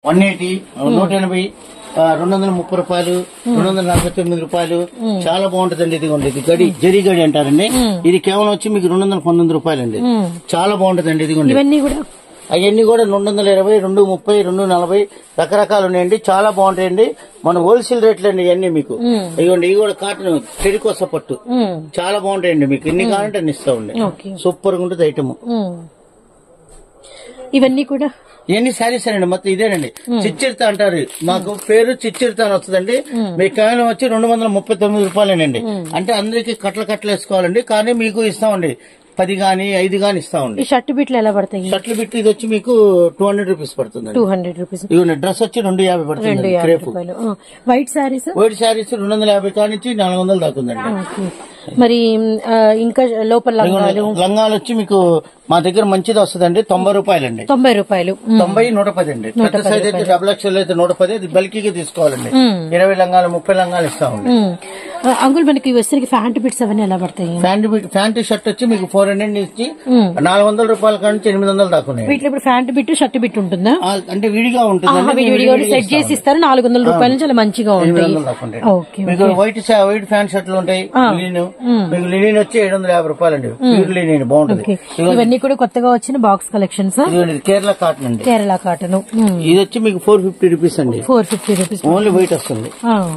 One eighty నూట ఎనభై ఆ, రెండు వందల ముప్పై రూపాయలు రెండు వందల నలభై తొమ్మిది రూపాయలు చాలా బాగుంటుందండి ఇదిగోండి ఇది గడి జరీ గడి అంటారండి ఇది కేవలం వచ్చి మీకు రెండు వందల పంతొమ్మిది రూపాయలండి చాలా బాగుంటుందండి ఇదిగోండి ఇవన్నీ కూడా అవన్నీ కూడా రెండు వందల ఇరవై రెండు ముప్పై రెండు నలభై రకరకాలు ఉన్నాయండి చాలా బాగుంటాయండి మన హోల్సేల్ రేట్లు అండి ఇవన్నీ మీకు ఇదిగోండి ఇవి కూడా కాటన్ చెడికోస పట్టు ఉమ్, చాలా బాగుంటాయండి మీకు ఎన్ని కావాలంటే అన్ని ఇస్తామండి ఓకే సూపర్ గా ఉంటుంది ఐటమ్ ఉమ్. ఇవన్నీ కూడా ఇవన్నీ శారీస్ అండి మొత్తం ఇదేనండి చిచ్చిరిత అంటారు మాకు పేరు చిచ్చిరిత అని వస్తుందండి మీ కేవలం వచ్చి రెండు వందల ముప్పై తొమ్మిది రూపాయలేనండి అంటే అందరికి కట్టలు కట్టలు వేసుకోవాలండి కానీ మీకు ఇస్తామండి పది గాని ఐదు గాని ఇస్తామండి ఈ షర్ట్ బిట్లు ఎలా పడతాయి షర్ట్లు బిట్టి ఇది వచ్చి మీకు టూ హండ్రెడ్ రూపీస్ పడుతుందండి టూ హండ్రెడ్ రూపీస్ ఇవన్నీ డ్రెస్ వచ్చి రెండు యాభై రెండు పడుతుంది యాభై క్రేపు రూపాయలు ఆ, వైట్ శారీస్ వైట్ శారీస్ రెండు వందల యాభై కానించి నాలుగు వందలు దాకుందండి ఓకే మరి ఆ, ఇంకా లోపల లంగాలు లంగాలు వచ్చి మీకు మా దగ్గర మంచిది వస్తుందండి తొంభై రూపాయలండి తొంభై రూపాయలు ఉమ్, తొంభై నూట పది అండి పెద్ద సైజ్ అయితే డబుల్ ఎక్స్ఎల్ అయితే నూట పది అది బల్కీగా తీసుకోవాలండి ఉమ్, ఇరవై లంగాలు ముప్పై లంగాలు ఇస్తామండి ఉమ్. ఆ, అంకుల్ మనకి వచ్చేసరికి ఫ్యాంట్ బిట్స్ అవన్నీ ఎలా పడతాయి ప్యాంట్ ప్యాంట్ షర్ట్ వచ్చి మీకు ఫోర్ హండ్రెడ్ నుంచి ఉమ్. నాలుగు వందల రూపాయల కాడ నుంచి ఎనిమిది వందలు దాకా ఉన్నాయి వీటిలో ఇప్పుడు ఫ్యాంట్ బిట్ షర్ట్ బిట్ ఉంటుందా ఆ, అంటే విడిగా ఉంటుంది ఆహా, విడి విడిగా సెట్ చేసి ఇస్తారు నాలుగు వందల రూపాయల నుంచి అలా మంచిగా ఎనిమిది ఉంటాయి వందలు దాకా ఉంటాయి ఓకే మీకు వైట్ షా- వైట్ ప్యాంట్ షర్ట్లు ఉంటాయి లినిన్ మీకు లినిన్ వచ్చి ఏడు వందల యాభై రూపాయలు అండి ప్యూర్ లినిన్ బాగుంటుంది ఓకే. ఇవన్నీ కూడా కొత్తగా వచ్చిన బాక్స్ కలెక్షన్స్ ఇదిగోండి, ఇది కేరళ కాటన్ అండి కేరళ కాటన్ ఇది వచ్చి మీకు ఫోర్ ఫిఫ్టీ రూపీస్ అండి four fifty rupees only white వస్తుంది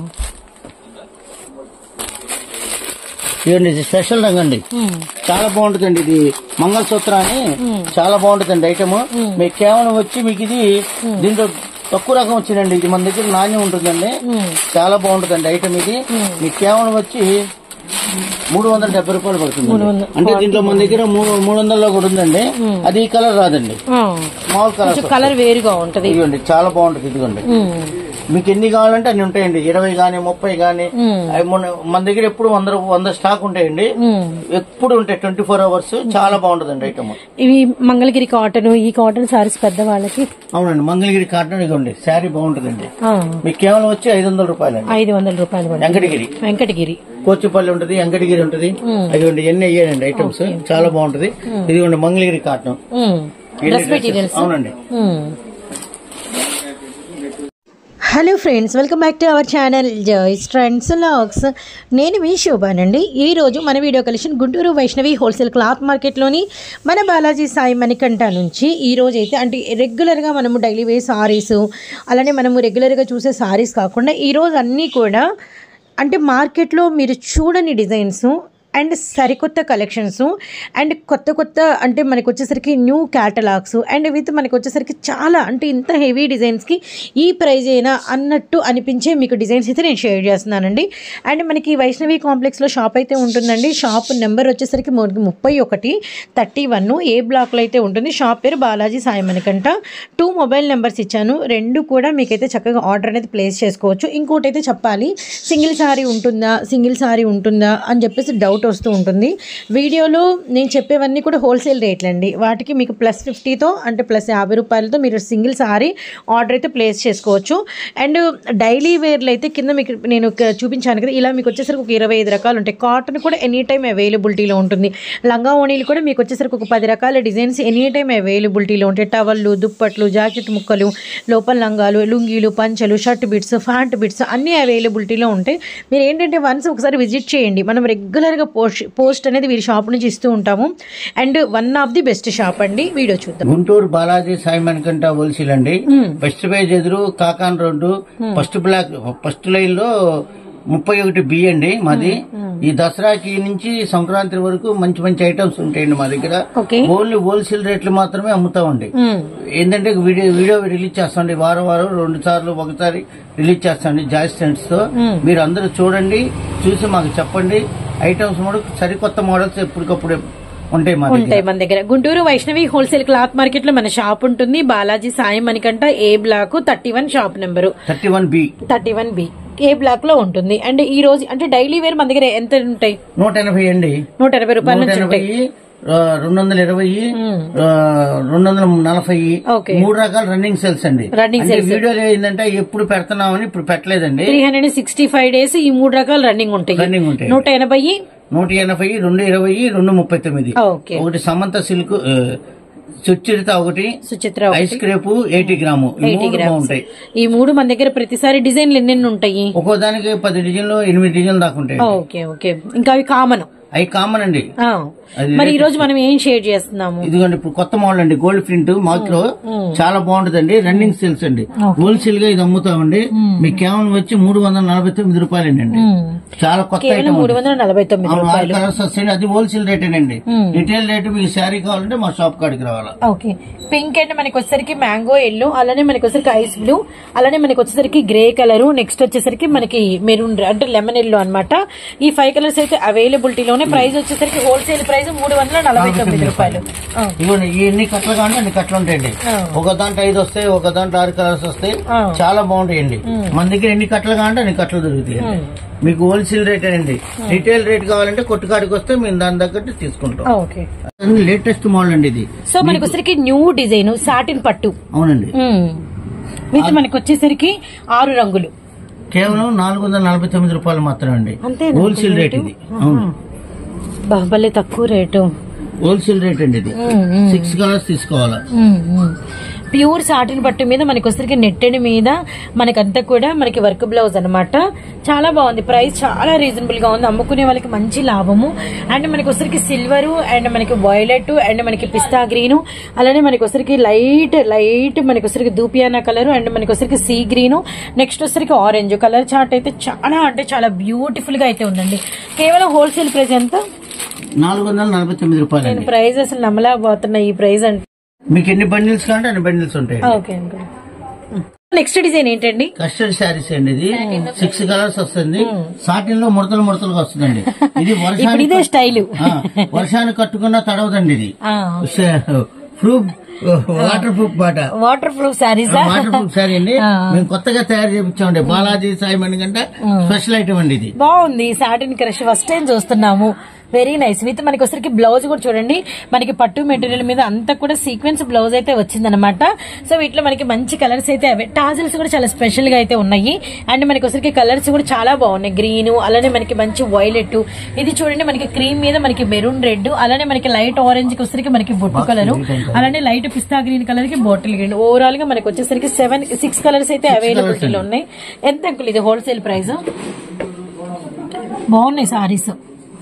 ఇదండి ఇది స్పెషల్ రంగు అండి చాలా బాగుంటుందండి ఇది మంగళసూత్ర అని చాలా బాగుంటుందండి ఐటమ్ మీకు కేవలం వచ్చి మీకు ఇది దీంట్లో తక్కువ రకం వచ్చిందండి ఇది మన దగ్గర నాణ్యం ఉంటుందండి చాలా బాగుంటుందండి ఐటమ్ ఇది మీకు కేవలం వచ్చి మూడు వందల డెబ్బై రూపాయలు పడుతుంది అంటే దీంట్లో మన దగ్గర మూడు మూడు వందల్లో కూడా ఉందండి అది ఈ కలర్ రాదండి మామూలు కలర్ కలర్ వేరుగా ఉంటది ఇదిగోండి చాలా బాగుంటుంది ఇదిగోండి ఉమ్, మీకు ఎన్ని కావాలంటే అన్ని ఉంటాయండి ఇరవై గాని ముప్పై గాని ఉమ్, అవి మొన్న- మన దగ్గర ఎప్పుడు వంద రూ- వంద స్టాక్ ఉంటాయండి ఉమ్. ఎప్పుడు ఉంటాయి ట్వంటీ ఫోర్ అవర్స్ చాలా బాగుంటుందండి ఐటమ్ ఇవి మంగళగిరి కాటన్ ఈ కాటన్ సారీస్ పెద్ద వాళ్ళకి అవునండి మంగళగిరి కాటన్ ఇదిగోండి శారీ బాగుంటుందండి ఆ, మీకు కేవలం వచ్చి ఐదు వందల రూపాయలండి ఐదు వందల రూపాయలు పడుతుంది వెంకటగిరి వెంకటగిరి కోచిపల్లి ఉంటుంది వెంకటగిరి ఉంటుంది అదిగోండి ఎన్ని అయ్యాయండి ఐటమ్స్ చాలా బాగుంటది ఇదిగోండి మంగళగిరి కాటన్ ఉమ్, ఎన్ని డ్రెస్ dresses? మెటీరియల్స్ అవునండి ఉమ్. Hello friends welcome back to our channel Joys trends logs నేను మీ శోభానండి ఈరోజు మన video collection Guntur Vaishnavi wholesale cloth మార్కెట్లోని మన బాలాజీ సాయి మణికంఠ నుంచి ఈ రోజు అయితే అంటే రెగ్యులర్గా మనము డైలీ వే సారీస్ అలానే మనము రెగ్యులర్గా చూసే సారీస్ కాకుండా ఈరోజు అన్నీ కూడా అంటే మార్కెట్లో మీరు చూడని డిజైన్స్ అండ్ సరికొత్త కలెక్షన్స్ అండ్ కొత్త కొత్త అంటే మనకు వచ్చేసరికి న్యూ క్యాటలాగ్స్ అండ్ విత్ మనకు వచ్చేసరికి చాలా అంటే ఇంత హెవీ డిజైన్స్కి ఈ ప్రైజ్ అయినా అన్నట్టు అనిపించే మీకు డిజైన్స్ అయితే నేను షేర్ చేస్తున్నానండి అండ్ మనకి వైష్ణవి కాంప్లెక్స్లో షాప్ అయితే ఉంటుందండి షాప్ నెంబర్ వచ్చేసరికి మనకి ముప్పై ఒకటి థర్టీ వన్ ఏ బ్లాక్లో అయితే ఉంటుంది షాప్ పేరు Balaji Sai Manikanta two mobile numbers ఇచ్చాను రెండు కూడా మీకైతే చక్కగా ఆర్డర్ అనేది ప్లేస్ చేసుకోవచ్చు ఇంకోటి అయితే చెప్పాలి సింగిల్ సారీ ఉంటుందా సింగిల్ సారీ ఉంటుందా అని చెప్పేసి డౌట్ వస్తూ ఉంటుంది వీడియోలో నేను చెప్పేవన్నీ కూడా హోల్సేల్ రేట్లు అండి వాటికి మీకు ప్లస్ ఫిఫ్టీతో అంటే ప్లస్ యాభై రూపాయలతో మీరు సింగిల్ సారీ ఆర్డర్ అయితే ప్లేస్ చేసుకోవచ్చు అండ్ డైలీ వేర్లు అయితే కింద మీకు నేను ఒక చూపించాను కదా ఇలా మీకు వచ్చేసరికి ఒక ఇరవై ఐదు రకాలు ఉంటాయి కాటన్ కూడా ఎనీ టైం అవైలబిలిటీలో ఉంటుంది లంగా ఓణీలు కూడా మీకు వచ్చేసరికి ఒక పది రకాల డిజైన్స్ ఎనీ టైం అవైలబిలిటీలో ఉంటాయి టవళ్ళు దుప్పట్లు జాకెట్ ముక్కలు లోపల లంగాలు లుంగీలు పంచలు షర్ట్ బిట్స్ ఫ్యాంట్ బిట్స్ అన్నీ అవైలబిలిటీలో ఉంటాయి మీరు ఏంటంటే వన్స్ ఒకసారి విజిట్ చేయండి మనం రెగ్యులర్గా పోస్ట్ పోస్ట్ అనేది వీరి షాప్ నుంచి ఇస్తూ ఉంటాము and one of the best shop అండి వీడియో చూద్దాం గుంటూరు బాలాజీ సాయి మణికంఠ హోల్సేల్ అండి ఫస్ట్ పేజ్ ఎదురు Kakani road first block first line లో ముప్పై ఒకటి బి అండి మాది ఈ దసరాకి నుంచి సంక్రాంతి వరకు మంచి మంచి ఐటమ్స్ ఉంటాయండి మా దగ్గర ఓకే ఓన్లీ హోల్సేల్ రేట్లు మాత్రమే అమ్ముతామండి ఏంటంటే వీడియో వీడియో రిలీజ్ చేస్తాండి వారం వారం రెండు సార్లు ఒకసారి రిలీజ్ చేస్తాండి జాయ్ స్టెంట్స్ తో మీరు అందరూ చూడండి చూసి మాకు చెప్పండి ఐటమ్స్ కూడా సరికొత్త మోడల్స్ ఎప్పటికప్పుడు ఉంటాయి మా దగ్గర ఉంటాయి మన దగ్గర Guntur Vaishnavi wholesale cloth market లో మన షాప్ ఉంటుంది బాలాజీ సాయం Manikanta A block thirty one shop number thirty one B thirty one B A block లో ఉంటుంది అండ్ ఈ రోజు అంటే డైలీ వేర్ మన దగ్గర ఎంత ఉంటాయి నూట ఎనభై అండి నూట ఎనభై రూపాయల నూట నుంచి ఎనభై ఉంటాయి ఆ, రెండు వందల ఇరవై ఆ, రెండు వందల నలభై ఓకే. మూడు రకాల రన్నింగ్ సెల్స్ అండి Running అంటే cells. వీడియోలో ఏంటంటే ఎప్పుడు పెడుతున్నామని ఇప్పుడు పెట్టలేదండి three hundred sixty five days ఈ మూడు రకాల రన్నింగ్ ఉంటాయి రన్నింగ్ ఉంటాయి నూట ఎనభై నూట ఎనభై రెండు ఇరవై రెండు ముప్పై తొమ్మిది ఓకే ఒకటి సమంత సిల్క్ ఆ, సుచరిత ఒకటి Suchitra ice crepe eighty gram ఈ ఎయిటీ మూడు గ్రామ్స్ బాగుంటాయి ఈ మూడు మన దగ్గర ప్రతిసారి డిజైన్లు ఎన్నెన్ని ఉంటాయి ఒక్కో దానికి పది డిజైన్లు ఎనిమిది డిజైన్లు దాకా ఉంటాయి ఓకే ఓకే ఇంకా అవి కామన్ అవి కామన్ అండి అది మరి ఈ రోజు మనం ఏం షేర్ చేస్తున్నాము ఇదిగోండి ఇప్పుడు కొత్త మోడల్ అండి గోల్డ్ ప్రింట్ మాక్రో చాలా బాగుంటదండి రన్నింగ్ సేల్స్ అండి హోల్సేల్ గా ఇది అమ్ముతామండి మీకు కేవలం వచ్చి మూడు వందల నలభై తొమ్మిది రూపాయలండి చాలా కొత్త కేవలం ఐటమ్ మూడు వందల నలభై తొమ్మిది ఆరు కలర్స్ వస్తాయండి అది హోల్సేల్ రేటేనండి రిటైల్ రేట్ మీకు శారీ కావాలంటే మా షాప్ కాడికి రావాలా ఓకే పింక్ అండ్ మనకి వచ్చేసరికి మ్యాంగో ఎల్లో అలానే మనకి వచ్చేసరికి ఐస్ బ్లూ అలానే మనకి వచ్చేసరికి గ్రే కలర్ నెక్స్ట్ వచ్చేసరికి మనకి మెరూన్ అంటే లెమన్ ఎల్లో అన్నమాట ఈ ఫైవ్ కలర్స్ అయితే అవైలబిలిటీలోనే ప్రైస్ వచ్చేసరికి హోల్సేల్ ప్రైస్ మూడు వందల నలభై తొమ్మిది రూపాయలు ఆ, ఇదిగోండి ఈ ఎన్ని కట్టలు కావాలంటే అన్ని కట్టలు ఉంటాయండి ఆ. ఒక దాంట్లో ఐదు వస్తాయి ఒక దాంట్లో ఆరు కలర్స్ వస్తాయి ఆ. చాలా బాగుంటాయండి మన దగ్గర ఎన్ని కట్టలు కావాలంటే అన్ని కట్టలు దొరుకుతాయండి మీకు హోల్సేల్ రేట్ అండి రిటైల్ రేట్ కావాలంటే కొట్టుకాడికి వస్తే మేము దాని తగ్గట్టు తీసుకుంటాం ఓకే లేటెస్ట్ మోడల్ అండి ఇది సో మనకి వచ్చేసరికి న్యూ డిజైన్ సాటిన్ పట్టు అవునండి విత్ మనకి వచ్చేసరికి ఆరు రంగులు కేవలం నాలుగు వందల నలభై తొమ్మిది రూపాయలు మాత్రమే అండి అంతేనా? హోల్సేల్ రేట్ ఇది అవును బాహుబలి తక్కువ రేటు హోల్సేల్ రేట్ అండి ఇది సిక్స్ కలర్స్ తీసుకోవాలా ప్యూర్ సాటిన్ పట్టు మీద మనకి వచ్చరికి నెట్టెడ్ మీద మనకంతా కూడా మనకి వర్క్ బ్లౌజ్ అన్నమాట చాలా బాగుంది ప్రైస్ చాలా రీజనబుల్ గా ఉంది అమ్ముకునే వాళ్ళకి మంచి లాభము అండ్ మనకి వచ్చరికి సిల్వర్ అండ్ మనకి వైలెట్ అండ్ మనకి పిస్తా గ్రీన్ అలానే మనకి వచ్చరికి లైట్ లైట్ మనకి వచ్చరికి దూపియానా కలర్ అండ్ మనకి వచ్చరికి సీ గ్రీన్ నెక్స్ట్ వచ్చరికి ఆరెంజ్ కలర్ చార్ట్ అయితే చాలా అంటే చాలా బ్యూటిఫుల్ గా అయితే ఉందండి కేవలం హోల్సేల్ ప్రైస్ ఎంత నాలుగు వందల నలభై తొమ్మిది రూపాయలు నేను అండి ప్రైస్ అసలు నమ్మలేకపోతున్నా ఈ ప్రైస్ అంటే మీకు ఎన్ని బండిల్స్ కావాలంటే అన్ని బండిల్స్ ఉంటాయి ఓకే అంకుల్ నెక్స్ట్ డిజైన్ ఏంటండి కస్టర్డ్ శారీస్ అండి ఇది సిక్స్ కలర్స్ వస్తుంది సాటిన్ లో ముడతలు ముడతలుగా వస్తుందండి ఇది ఇప్పుడు వర్షానికి ఇదే స్టైల్ ఆ, వర్షానికి కట్టుకున్నా తడవదండి ఇది ప్రూఫ్ వాటర్ ప్రూఫ్ బాట water proof saris water proof sari అండి మేము కొత్తగా తయారు చేయించామండి బాలాజీ సాయి మణికంటే స్పెషల్ ఐటమ్ అండి ఇది బాగుంది సాటిన్ క్రష్ ఫస్ట్ టైం చూస్తున్నాము వెరీ నైస్ విత్ మనకి వచ్చరికి బ్లౌజ్ కూడా చూడండి మనకి పట్టు మెటీరియల్ మీద అంతా కూడా సీక్వెన్స్ బ్లౌజ్ అయితే వచ్చిందనమాట సో వీటిలో మనకి మంచి కలర్స్ అయితే అవే టాజిల్స్ కూడా చాలా స్పెషల్ గా అయితే ఉన్నాయి అండ్ మనకి వచ్చరికి కలర్స్ కూడా చాలా బాగున్నాయి గ్రీన్ అలానే మనకి మంచి వైలెట్ ఇది చూడండి మనకి క్రీమ్ మీద మనకి మెరూన్ రెడ్ అలానే మనకి లైట్ ఆరెంజ్ కి వచ్చరికి మనకి బొట్టు కలర్ అలానే లైట్ పిస్తా గ్రీన్ కలర్ కి బాటిల్ గ్రీన్ ఓవరాల్ గా మనకి వచ్చేసరికి సెవెన్ సిక్స్ కలర్స్ అయితే అవైలబిలిటీలో ఉన్నాయి ఎంత అంకుల్ ఇది హోల్సేల్ ప్రైస్ బాగున్నాయి సారీస్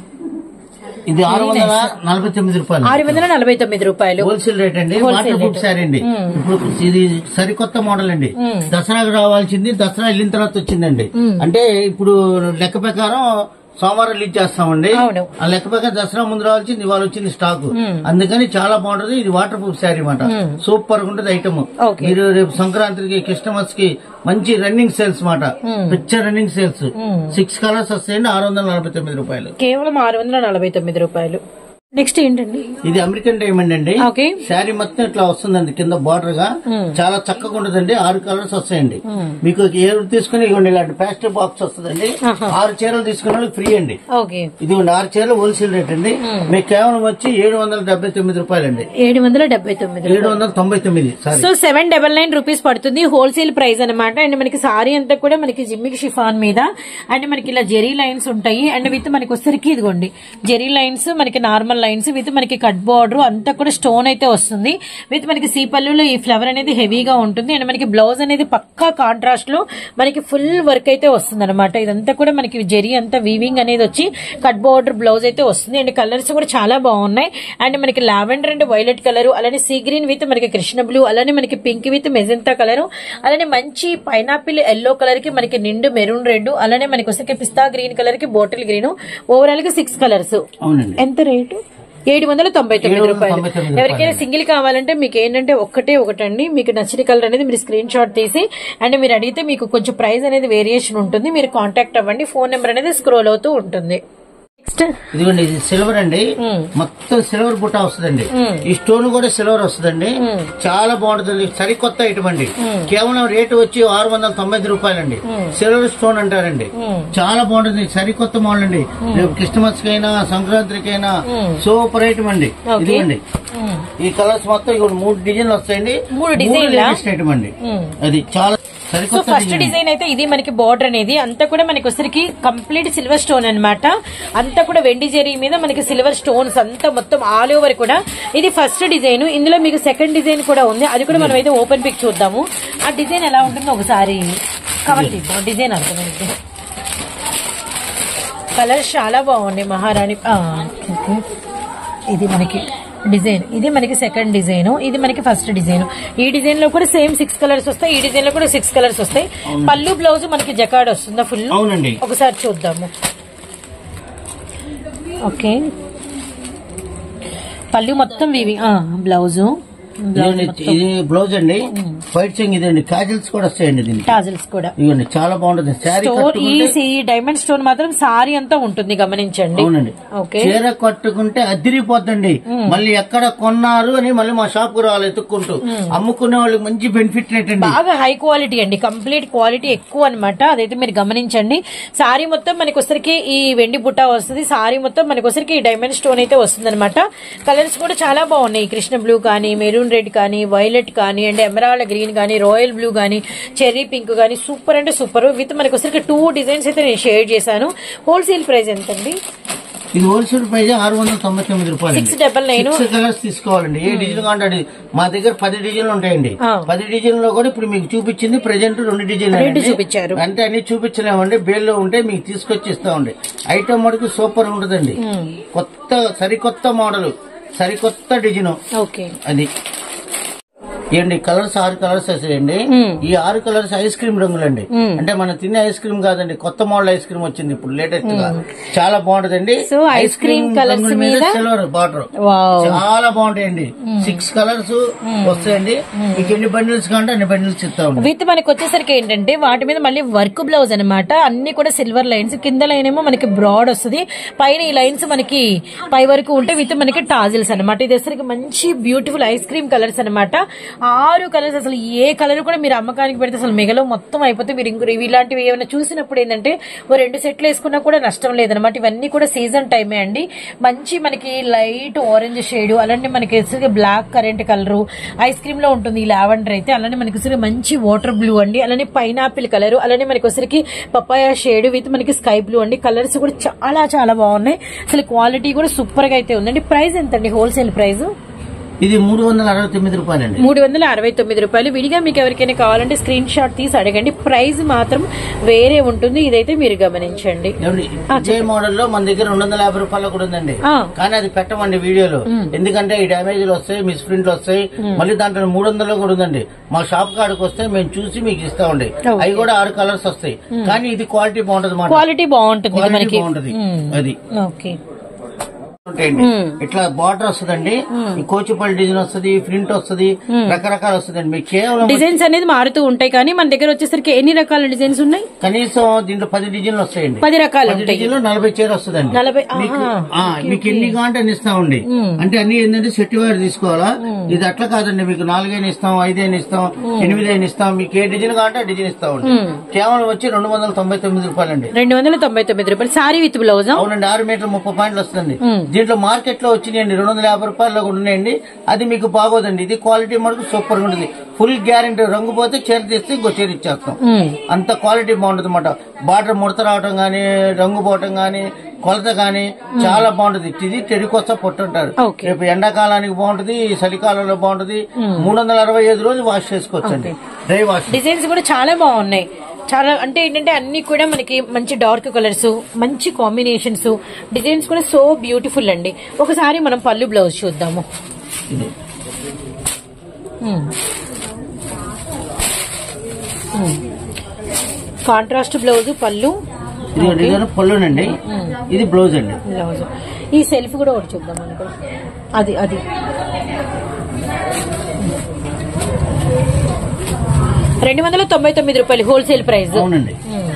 ఇది ఆరు వందల నలభై తొమ్మిది రూపాయలు ఆరు వందల నలభై తొమ్మిది రూపాయలు హోల్సేల్ రేట్ అండి Wholesale water proof rate. Sari అండి ఇప్పుడు ఇది సరికొత్త మోడల్ అండి దసరాకు రావాల్సింది దసరా వెళ్ళిన తర్వాత వచ్చిందండి అంటే ఇప్పుడు లెక్క ప్రకారం సోమవారం రిలీజ్ చేస్తామండి అవును. ఆ లెక్క ప్రకారం దసరా ముందు రావాల్సింది ఇవాళ వచ్చింది స్టాక్ అందుకని చాలా బాగుంటది ఇది వాటర్ ప్రూఫ్ శారీ అనమాట సూపర్ గా ఉంటది ఐటమ్ Okay. మీరు రేపు సంక్రాంతికి క్రిస్టమస్ కి మంచి రన్నింగ్ సేల్స్ మాట picture running sales six colours వస్తాయండి ఆరు వందల నలభై తొమ్మిది రూపాయలు కేవలం ఆరు వందల నలభై తొమ్మిది రూపాయలు నెక్స్ట్ ఏంటండి ఇది అమెరికన్ డైమండ్ అండి ఓకే శారీ మొత్తం ఇట్లా వస్తుందండి కింద బార్డర్ గా చాలా చక్కగా ఉంటుందండి ఆరు కలర్స్ వస్తాయండి మీకు ఏడు తీసుకుని ఇవ్వండి ఇలాంటి ప్లాస్టిక్ బాక్స్ వస్తుందండి ఆరు చీరలు తీసుకున్న వాళ్ళకి ఫ్రీ అండి ఓకే ఇదిగోండి ఆరు చీరలు హోల్సేల్ రేట్ అండి మీకు కేవలం వచ్చి ఏడు వందల డెబ్బై తొమ్మిది రూపాయలండి ఏడు వందల డెబ్బై తొమ్మిది ఏడు వందల తొంభై తొమ్మిది sorry so seven double nine rupees పడుతుంది హోల్సేల్ ప్రైస్ అనమాట అండ్ మనకి సారీ అంతా కూడా మనకి జిమ్మికి షిఫాన్ మీద అండ్ మనకి ఇలా జెరీ లైన్స్ ఉంటాయి అండ్ విత్ మనకి వచ్చరికి ఇదిగోండి జెరీ లైన్స్ మనకి నార్మల్ లైన్స్ విత్ మనకి కట్ బార్డర్ అంతా కూడా స్టోన్ అయితే వస్తుంది విత్ మనకి సీపల్లులో ఈ ఫ్లవర్ అనేది హెవీగా ఉంటుంది అండ్ మనకి బ్లౌజ్ అనేది పక్కా కాంట్రాస్ట్ లో మనకి ఫుల్ వర్క్ అయితే వస్తుంది అనమాట ఇదంతా కూడా మనకి జెరీ అంతా వీవింగ్ అనేది వచ్చి కట్ బార్డర్ బ్లౌజ్ అయితే వస్తుంది అండ్ కలర్స్ కూడా చాలా బాగున్నాయి అండ్ మనకి లావెండర్ అండ్ వైలెట్ కలర్ అలానే సీ గ్రీన్ విత్ మనకి కృష్ణ బ్లూ అలానే మనకి పింక్ విత్ మెజెంతా కలర్ అలానే మంచి పైనాపిల్ ఎల్లో కలర్ కి మనకి నిండు మెరూన్ రెడ్ అలానే మనకి వస్తే పిస్తా గ్రీన్ కలర్ కి బాటిల్ గ్రీన్ ఓవరాల్ గా సిక్స్ కలర్స్ అవునండి ఎంత రేటు ఏడు వందల తొంభై తొమ్మిది 799 రూపాయలు రూపాయలు. ఎవరికైనా సింగిల్ కావాలంటే మీకు ఏంటంటే ఒక్కటే ఒకటండి మీకు నచ్చిన కలర్ అనేది మీరు స్క్రీన్ షాట్ తీసి అండ్ మీరు అడిగితే మీకు కొంచెం ప్రైస్ అనేది వేరియేషన్ ఉంటుంది మీరు కాంటాక్ట్ అవ్వండి ఫోన్ నెంబర్ అనేది స్క్రోల్ అవుతూ ఉంటుంది నెక్స్ట్ ఇదిగోండి ఇది సిల్వర్ అండి మొత్తం సిల్వర్ బుట్ట వస్తుందండి ఈ స్టోన్ కూడా సిల్వర్ వస్తుందండి చాలా బాగుంటుంది సరికొత్త ఐటమ్ అండి కేవలం రేటు వచ్చి ఆరు వందల తొంభై ఐదు రూపాయలండి సిల్వర్ స్టోన్ అంటారండి చాలా బాగుంటుంది సరికొత్త మోడల్ అండి రేపు క్రిస్మస్ కైనా సంక్రాంతికైనా సూపర్ ఐటమ్ అండి ఇదిగోండి ఈ కలర్స్ మొత్తం ఇక్కడ మూడు డిజైన్లు వస్తాయండి మూడు డిజైన్లా? లేటెస్ట్ ఐటమ్ అండి అది చాలా సరికొత్త ఫస్ట్ design. డిజైన్ అయితే ఇది మనకి బార్డర్ అనేది అంతా కూడా మనకి వచ్చరికి కంప్లీట్ సిల్వర్ స్టోన్ అన్నమాట అంతా కూడా వెండి జరీ మీద మనకి సిల్వర్ స్టోన్స్ అంతా మొత్తం ఆల్ ఓవర్ కూడా ఇది ఫస్ట్ డిజైన్ ఇందులో మీకు సెకండ్ డిజైన్ కూడా ఉంది అది కూడా మనం అయితే ఓపెన్ పిక్ చూద్దాము ఆ డిజైన్ ఎలా ఉంటుందో ఒకసారి కవర్ తీద్దాం డిజైన్ అర్థమైంది కలర్స్ చాలా బాగున్నాయి మహారాణి ఆ, ఓకే. ఇది మనకి డిజైన్ ఇది మనకి సెకండ్ డిజైన్ ఇది మనకి ఫస్ట్ డిజైన్ ఈ డిజైన్ లో కూడా సేమ్ సిక్స్ కలర్స్ వస్తాయి ఈ డిజైన్ లో కూడా సిక్స్ కలర్స్ వస్తాయి పళ్ళు బ్లౌజ్ మనకి జకాడ్ వస్తుందా ఫుల్ అవునండి ఒకసారి చూద్దాము ఓకే పళ్ళు మొత్తం వీవింగ్ బ్లౌజ్ ఇదిగోండి, ఇది బ్లౌజ్ అండి వైట్ చెంగ్ ఇదండి కాజల్స్ కూడా వస్తాయండి దీనికి టాజిల్స్ కూడా ఇవ్వండి చాలా బాగుంటుంది శారీ స్టోన్ ఈ కట్టుకుంటే ఈ డైమండ్ స్టోన్ మాత్రం సారీ అంతా ఉంటుంది గమనించండి అవునండి ఓకే చీర కట్టుకుంటే అదిరిపోద్దండి మళ్ళీ ఎక్కడ కొన్నారు అని మళ్ళీ మా షాప్ కు రావాలి ఎత్తుక్కుంటూ అమ్ముకునే వాళ్ళకి మంచి బెనిఫిట్ రేట్ అండి బాగా హై క్వాలిటీ అండి కంప్లీట్ క్వాలిటీ ఎక్కువ అన్నమాట అదైతే మీరు గమనించండి సారీ మొత్తం మనకి వచ్చరికి ఈ వెండి బుట్ట వస్తుంది సారీ మొత్తం మనకి వచ్చరికి ఈ డైమండ్ స్టోన్ అయితే వస్తుంది అనమాట కలర్స్ కూడా చాలా బాగున్నాయి కృష్ణ బ్లూ కానీ మెరూన్ రెడ్ కానీ వైలెట్ కానీ అండ్ ఎమరాల్డ్ గ్రీన్ కానీ రాయల్ బ్లూ కానీ చెర్రీ పింక్ కానీ సూపర్ అంటే సూపర్ విత్ మనకి వచ్చరికి టూ డిజైన్స్ అయితే నేను షేర్ చేశాను హోల్సేల్ ప్రైస్ ఎంత అండి ఇది హోల్సేల్ ప్రైస్ ఆరు వందల తొంభై తొమ్మిది రూపాయలు six double nine six colours తీసుకోవాలండి ఏ డిజైన్ కావాలంటే అది. మా దగ్గర పది డిజైన్లు ఉంటాయండి ఆ. పది డిజైన్ లో కూడా ఇప్పుడు మీకు చూపించింది ప్రెజెంట్ రెండు డిజైన్ రెండు చూపించారు. అంటే అన్ని చూపించలేమండి బేల్లో ఉంటే మీకు తీసుకొచ్చి ఇస్తామండి ఐటమ్ మటుకు సూపర్ ఉంటుందండి కొత్త సరికొత్త మోడల్ సరికొత్త డిజైన్ ఓకే అది ఏండి కలర్స్ ఆరు కలర్స్ వేసాయండి ఈ ఆరు కలర్స్ ఐస్ క్రీమ్ రంగులండి అంటే మనం తినే ఐస్ క్రీమ్ కాదండి కొత్త మోడల్ ఐస్ క్రీమ్ వచ్చింది ఇప్పుడు లేటెస్ట్ గా చాలా బాగుంటదండి So, ice cream colours మీద? సిల్వర్ బార్డర్ వావ్ చాలా బాగుంటాయండి సిక్స్ కలర్స్ వస్తాయండి మీకు ఎన్ని బండిల్స్ కావాలంటే అన్ని బండిల్స్ ఇస్తామండి విత్ మనకి వచ్చేసరికి ఏంటంటే వాటి మీద మళ్ళీ వర్క్ బ్లౌజ్ అన్నమాట అన్ని కూడా సిల్వర్ లైన్స్ కింద లైన్ ఏమో మనకి బ్రాడ్ వస్తుంది పైన ఈ లైన్స్ మనకి పై వరకు ఉంటే విత్ మనకి టాజిల్స్ అన్నమాట ఇది వచ్చేసరికి మంచి బ్యూటిఫుల్ ఐస్ క్రీమ్ కలర్స్ అన్నమాట ఆరు కలర్స్ అసలు ఏ కలర్ కూడా మీరు అమ్మకానికి పెడితే అసలు మిగలో మొత్తం అయిపోతే మీరు ఇంకో ఇవి ఇలాంటివి ఏమైనా చూసినప్పుడు ఏంటంటే ఓ రెండు సెట్లు వేసుకున్నా కూడా నష్టం లేదనమాట ఇవన్నీ కూడా సీజన్ టైమే అండి మంచి మనకి లైట్ ఆరెంజ్ షేడ్ అలానే మనకి blackcurrant colour ice cream లో ఉంటుంది ఈ లావెండర్ అయితే అలానే మనకి వచ్చరికి మంచి వాటర్ బ్లూ అండి అలానే పైనాపిల్ కలర్ అలానే మనకి వచ్చరికి పపాయ షేడ్ విత్ మనకి స్కై బ్లూ అండి కలర్స్ కూడా చాలా చాలా బాగున్నాయి అసలు క్వాలిటీ కూడా సూపర్ గా అయితే ఉందండి ప్రైస్ ఎంత అండి హోల్సేల్ ప్రైస్ ఇది మూడు వందల అరవై తొమ్మిది రూపాయలండి మూడు వందల అరవై తొమ్మిది రూపాయలు విడిగా మీకు ఎవరికైనా కావాలంటే స్క్రీన్ షాట్ తీసి అడగండి ప్రైస్ మాత్రం వేరే ఉంటుంది ఇదైతే మీరు గమనించండి ఏమండి? ఇదే మోడల్ లో మన దగ్గర రెండు వందల యాభై రూపాయలు కూడా ఉందండి ఆ. కానీ అది పెట్టమండి వీడియోలో ఎందుకంటే ఈ డ్యామేజ్లు వస్తాయి మిస్ ప్రింట్లు వస్తాయి మళ్ళీ దాంట్లో మూడు వందలు కూడా ఉందండి మా షాప్ కాడికి వస్తే మేము చూసి మీకు ఇస్తామండి Okay. అవి కూడా ఆరు కలర్స్ వస్తాయి కానీ ఇది క్వాలిటీ బాగుంటది మాట క్వాలిటీ బాగుంటుంది క్వాలిటీ మనకి బాగుంటది మ్మ్. అది ఓకే ఉంటాయండి ఇట్లా బార్డర్ వస్తుందండి ఈ కోచిపల్లి డిజైన్ వస్తుంది ప్రింట్ వస్తుంది రకరకాలు వస్తుందండి మీకు కేవలం డిజైన్స్ అనేది మారుతూ ఉంటాయి కానీ మన దగ్గర వచ్చేసరికి ఎన్ని రకాల డిజైన్స్ ఉన్నాయి కనీసం దీంట్లో పది డిజైన్లు వస్తాయండి పది రకాలు పది ఉంటాయి డిజైన్లు నలభై చీర వస్తుందండి నలభై మీకు ఆహా. ఆ, మీకు ఎన్ని కావాలంటే అన్ని ఇస్తామండి అంటే అన్ని ఏంటంటే సెట్ వైర్ తీసుకోవాలా ఇది అట్లా కాదండి మీకు నాలుగైనా ఇస్తాం ఐదైనా ఇస్తాం ఎనిమిదైనా ఇస్తాం మీకు ఏ డిజైన్ కావాలంటే ఆ డిజైన్ ఇస్తామండి కేవలం వచ్చి రెండు వందల తొంభై తొమ్మిది రూపాయలండి రెండు వందల తొంభై తొమ్మిది రూపాయలు సారీ విత్ బ్లౌజ్ అవునండి ఆరు మీటర్ ముప్పై పాయింట్లు వస్తుంది దీంట్లో మార్కెట్ లో వచ్చినాయండి రెండు వందల యాభై రూపాయలు కూడా ఉన్నాయండి అది మీకు బాగోదండి ఇది క్వాలిటీ మటుకు సూపర్ గా ఉంటుంది ఫుల్ గ్యారంటీ రంగు పోతే చీర తీస్తే ఇంకో చీర ఇచ్చేస్తాం అంత క్వాలిటీ బాగుంటుంది అనమాట బార్డర్ ముడత రావటం గానీ రంగు పోవటం గానీ కొలత గానీ చాలా బాగుంటుంది ఇది తెడికొస్త పొట్టుంటారు ఓకే. రేపు ఎండాకాలానికి బాగుంటుంది చలికాలంలో బాగుంటుంది మూడు వందల అరవై ఐదు రోజులు వాష్ చేసుకోవచ్చండి డ్రై వాష్ డిజైన్స్ కూడా చాలా బాగున్నాయి చాలా అంటే ఏంటంటే అన్ని కూడా మనకి మంచి డార్క్ కలర్స్ మంచి కాంబినేషన్స్ డిజైన్స్ కూడా సో బ్యూటిఫుల్ అండి ఒకసారి మనం పళ్ళు బ్లౌజ్ చూద్దాము ఇది కాంట్రాస్ట్ బ్లౌజ్ పళ్ళు ఇది డిజైన్ పళ్ళునండి ఇది బ్లౌజ్ అండి బ్లౌజ్ ఈ సెల్ఫ్ కూడా ఒకటి చూద్దాం అనుకో అది అది రెండు వందల తొంభై తొమ్మిది రూపాయలు హోల్సేల్ ప్రైస్ అవునండి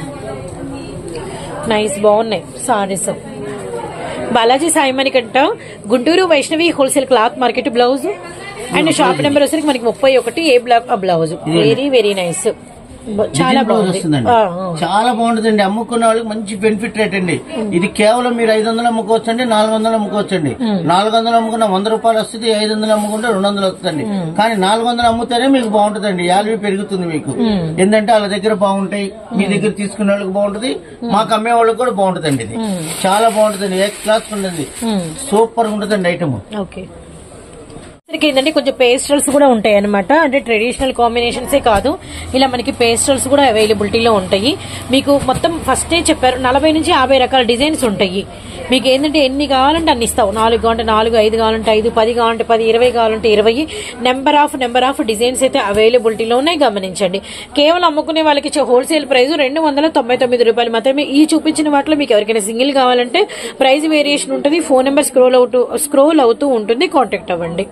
నైస్ బాగున్నాయి saris Balaji Sai Manikanta Guntur Vaishnavi wholesale cloth market blouse and shop number వచ్చరికి మనకి ముప్పై ఒకటి ఏ బ్లాక్ ఆ బ్లౌజ్ వెరీ వెరీ నైస్ బ- చాలా డిజైన్ బ్లౌజ్ బాగుంది. వస్తుందండి ఆ, ఆ. చాలా బాగుంటుందండి అమ్ముకున్న వాళ్ళకి మంచి బెనిఫిట్ రేట్ అండి ఇది కేవలం మీరు ఐదు వందలు అమ్ముకోవచ్చు అండి నాలుగు వందలు అమ్ముకోవచ్చు అండి నాలుగు వందలు అమ్ముకున్న వంద రూపాయలు వస్తుంది ఐదు వందలు అమ్ముకుంటే రెండు వందలు వస్తుందండి కానీ నాలుగు వందలు అమ్ముతేనే మీకు బాగుంటుందండి యాభై పెరుగుతుంది మీకు ఏంటంటే వాళ్ళ దగ్గర బాగుంటాయి మీ దగ్గర తీసుకునే వాళ్ళకి బాగుంటుంది మాకు అమ్మే వాళ్ళకి కూడా బాగుంటుందండి ఇది చాలా బాగుంటుందండి ఏ క్లాస్ ఉంటుంది ఉమ్. సూపర్ ఉంటుందండి ఐటమ్ ఓకే మనకి ఏంటంటే కొంచెం పేస్టల్స్ కూడా ఉంటాయి అనమాట అంటే ట్రెడిషనల్ కాంబినేషన్సే కాదు ఇలా మనకి పేస్టల్స్ కూడా అవైలబిలిటీలో ఉంటాయి మీకు మొత్తం ఫస్టే చెప్పారు నలభై నుంచి యాభై రకాల డిజైన్స్ ఉంటాయి మీకు ఏంటంటే ఎన్ని కావాలంటే అన్ని ఇస్తావు నాలుగు కావాలంటే నాలుగు ఐదు కావాలంటే ఐదు పది కావాలంటే పది ఇరవై కావాలంటే ఇరవై number of number of designs అయితే అవైలబిలిటీలో ఉన్నాయి గమనించండి కేవలం అమ్ముకునే వాళ్ళకి ఇచ్చే హోల్సేల్ ప్రైస్ రెండు వందల తొంభై తొమ్మిది రూపాయలు మాత్రమే ఈ చూపించిన వాటిలో మీకు ఎవరికైనా సింగిల్ కావాలంటే ప్రైస్ వేరియేషన్ ఉంటుంది ఫోన్ నెంబర్ స్క్రోల్ అవుతూ స్క్రోల్ అవుతూ ఉంటుంది కాంటాక్ట్ అవ్వండి